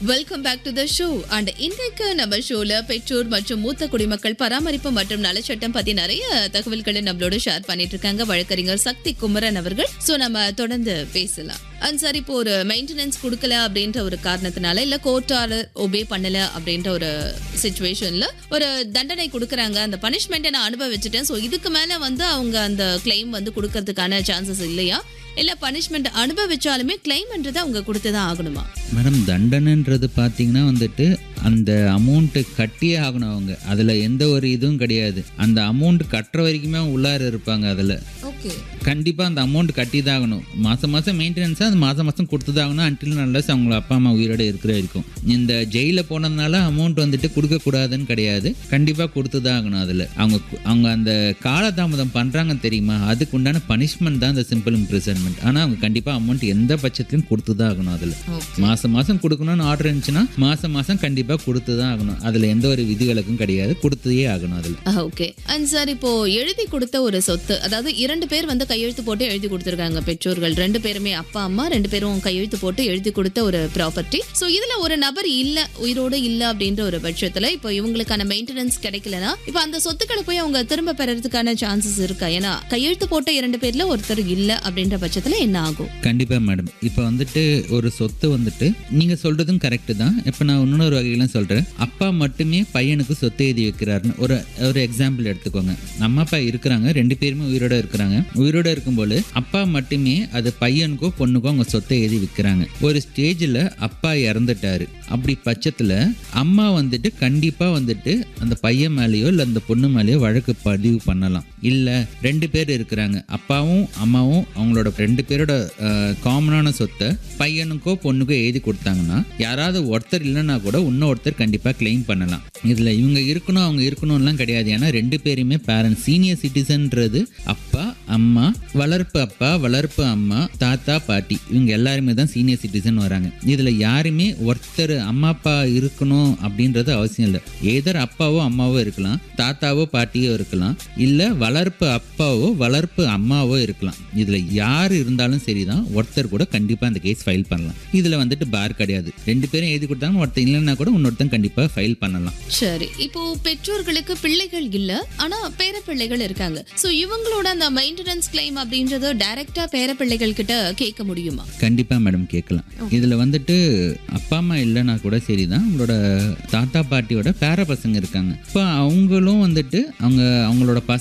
welcome back to the show and இன்றைக்கு நம்ம ஷோல பெற்றோர் மற்றும் மூத்த குடிமக்கள் பராமரிப்பு மற்றும் நலச்சட்டம் பத்தி நிறைய தகவல்களை நம்மளோட ஷேர் பண்ணிட்டு இருக்காங்க வழக்கறிஞர் சக்தி குமரன் அவர்கள் சோ நம்ம தொடர்ந்து பேசலாம் அண்ட் சார் இப்போ ஒரு மெயின்டெனன்ஸ் கொடுக்கல அப்படின்ற ஒரு காரணத்தினால இல்ல கோர்ட்டால ஒபே பண்ணல அப்படின்ற ஒரு சுச்சுவேஷன்ல ஒரு தண்டனை கொடுக்கறாங்க அந்த பனிஷ்மெண்ட்டை நான் அனுபவிச்சுட்டேன் ஸோ இதுக்கு மேல வந்து அவங்க அந்த கிளைம் வந்து கொடுக்கறதுக்கான சான்சஸ் இல்லையா இல்ல பனிஷ்மெண்ட் அனுபவிச்சாலுமே கிளைம்ன்றது அவங்க கொடுத்துதான் ஆகணுமா மேடம் தண்டனைன்றது பார்த்தீங்கன்னா வந்துட்டு அந்த அமௌண்ட்டு கட்டியே ஆகணும் அவங்க அதில் எந்த ஒரு இதுவும் கிடையாது அந்த அமௌண்ட் கட்டுற வரைக்குமே அவங்க உள்ளார இருப்பாங்க அதில் ஓகே கண்டிப்பாக அந்த அமௌண்ட் கட்டி தான் ஆகணும் மாதம் மாதம் மெயின்டெனன்ஸாக அது மாதம் மாதம் கொடுத்து தான் ஆகணும் அன்டில் நல்லஸ் அவங்க அப்பா அம்மா உயிரோட இருக்கிற வரைக்கும் இந்த ஜெயிலில் போனதுனால அமௌண்ட் வந்துட்டு கொடுக்கக்கூடாதுன்னு கிடையாது கண்டிப்பாக கொடுத்து தான் ஆகணும் அதில் அவங்க கு- அவங்க அந்த காலதாமதம் பண்ணுறாங்க தெரியுமா அதுக்கு உண்டான பனிஷ்மெண்ட் தான் இந்த சிம்பிள் இம்ப்ரிசன்மெண்ட் ஆனால் அவங்க கண்டிப்பாக அமௌண்ட் எந்த பட்சத்துலையும் கொடுத்து தான் ஆகணும் அதில் மாதம் மாதம் கொடுக்கணும்னு ஆர்டர் இருந்துச்சுன்னா மாதம் மாதம் கண்டிப்பாக கொடுத்து தான் ஆகணும் அதில் எந்த ஒரு விதிகளுக்கும் கிடையாது கொடுத்தே ஆகணும் அதில் ஓகே அண்ட் சார் இப்போ எழுதி கொடுத்த ஒரு சொத்து அதாவது இரண்டு பேர் வந்து கையெழுத்து போட்டு எழுதி கொடுத்துருக்காங்க பெற்றோர்கள் ரெண்டு பேருமே அப்பா அம்மா ரெண்டு பேரும் கையெழுத்து போட்டு எழுதி கொடுத்த ஒரு ப்ராப்பர்ட்டி ஸோ இதுல ஒரு நபர் இல்ல உயிரோடு இல்ல அப்படின்ற ஒரு பட்சத்துல இப்போ இவங்களுக்கான மெயின்டெனன்ஸ் கிடைக்கலனா இப்போ அந்த சொத்துக்களை போய் அவங்க திரும்ப பெறறதுக்கான சான்சஸ் இருக்கா ஏன்னா கையெழுத்து போட்ட இரண்டு பேர்ல ஒருத்தர் இல்ல அப்படின்ற பட்சத்துல என்ன ஆகும் கண்டிப்பாக மேடம் இப்போ வந்துட்டு ஒரு சொத்து வந்துட்டு நீங்கள் சொல்கிறதும் கரெக்டு தான் இப்போ நான் இன்னொரு வகையிலும் சொல்கிறேன் அப்பா மட்டுமே பையனுக்கு சொத்து எழுதி வைக்கிறாருன்னு ஒரு ஒரு எக்ஸாம்பிள் எடுத்துக்கோங்க அம்மா அப்பா இருக்கிறாங்க ரெண்டு பேருமே உயிரோட இருக்கிறாங்க உயிரோட இருக்கும்போது அப்பா மட்டுமே அது பையனுக்கோ பொண்ணுக்கோ அவங்க சொத்தை எழுதி விற்கிறாங்க ஒரு ஸ்டேஜில் அப்பா இறந்துட்டாரு அப்படி பட்சத்தில் அம்மா வந்துட்டு கண்டிப்பாக வந்துட்டு அந்த பையன் மேலேயோ இல்லை அந்த பொண்ணு மேலேயோ வழக்கு பதிவு பண்ணலாம் இல்லை ரெண்டு பேர் இருக்கிறாங்க அப்பாவும் அம்மாவும் அவங்களோட ரெண்டு பேரோட காமனான சொத்தை பையனுக்கோ பொண்ணுக்கோ எழுதி கொடுத்தாங்கன்னா யாராவது ஒருத்தர் இல்லைன்னா கூட இன்னொருத்தர் கண்டிப்பாக கிளைம் பண்ணலாம் இதில் இவங்க இருக்கணும் அவங்க இருக்கணும்லாம் கிடையாது ஏன்னா ரெண்டு பேருமே பேரண்ட்ஸ் சீனியர் சிட்டிசன்றது அப்பா அம்மா வளர்ப்பு அப்பா வளர்ப்பு அம்மா தாத்தா பாட்டி இவங்க எல்லாருமே தான் சீனியர் சிட்டிசன் வராங்க இதில் யாருமே ஒருத்தர் அம்மா அப்பா இருக்கணும் அப்படின்றது அவசியம் இல்லை ஏதர் அப்பாவோ அம்மாவோ இருக்கலாம் தாத்தாவோ பாட்டியோ இருக்கலாம் இல்லை வளர்ப்பு அப்பாவோ வளர்ப்பு அம்மாவோ இருக்கலாம் இதில் யார் இருந்தாலும் சரிதான் ஒருத்தர் கூட கண்டிப்பாக அந்த கேஸ் ஃபைல் பண்ணலாம் இதில் வந்துட்டு பார் கிடையாது ரெண்டு பேரும் எழுதி கொடுத்தாங்க ஒருத்தர் இல்லைன்னா கூட இன்னொருத்தன் கண்டிப்பாக ஃபைல் பண்ணலாம் சரி இப்போ பெற்றோர்களுக்கு பிள்ளைகள் இல்ல ஆனா பேர பிள்ளைகள் இருக்காங்க சோ இவங்களோட அந்த மெயின்டெனன்ஸ் கிளைம் அப்படின்றது டைரக்டா பேர பிள்ளைகள் கிட்ட கேட்க முடியுமா கண்டிப்பாக மேடம் கேட்கலாம் இதில் வந்துட்டு அப்பா அம்மா இல்லைன்னா கூட சரிதான் உங்களோட தாத்தா பாட்டியோட பேர பசங்க இருக்காங்க இப்போ அவங்களும் வந்துட்டு அவங்க அவங்களோட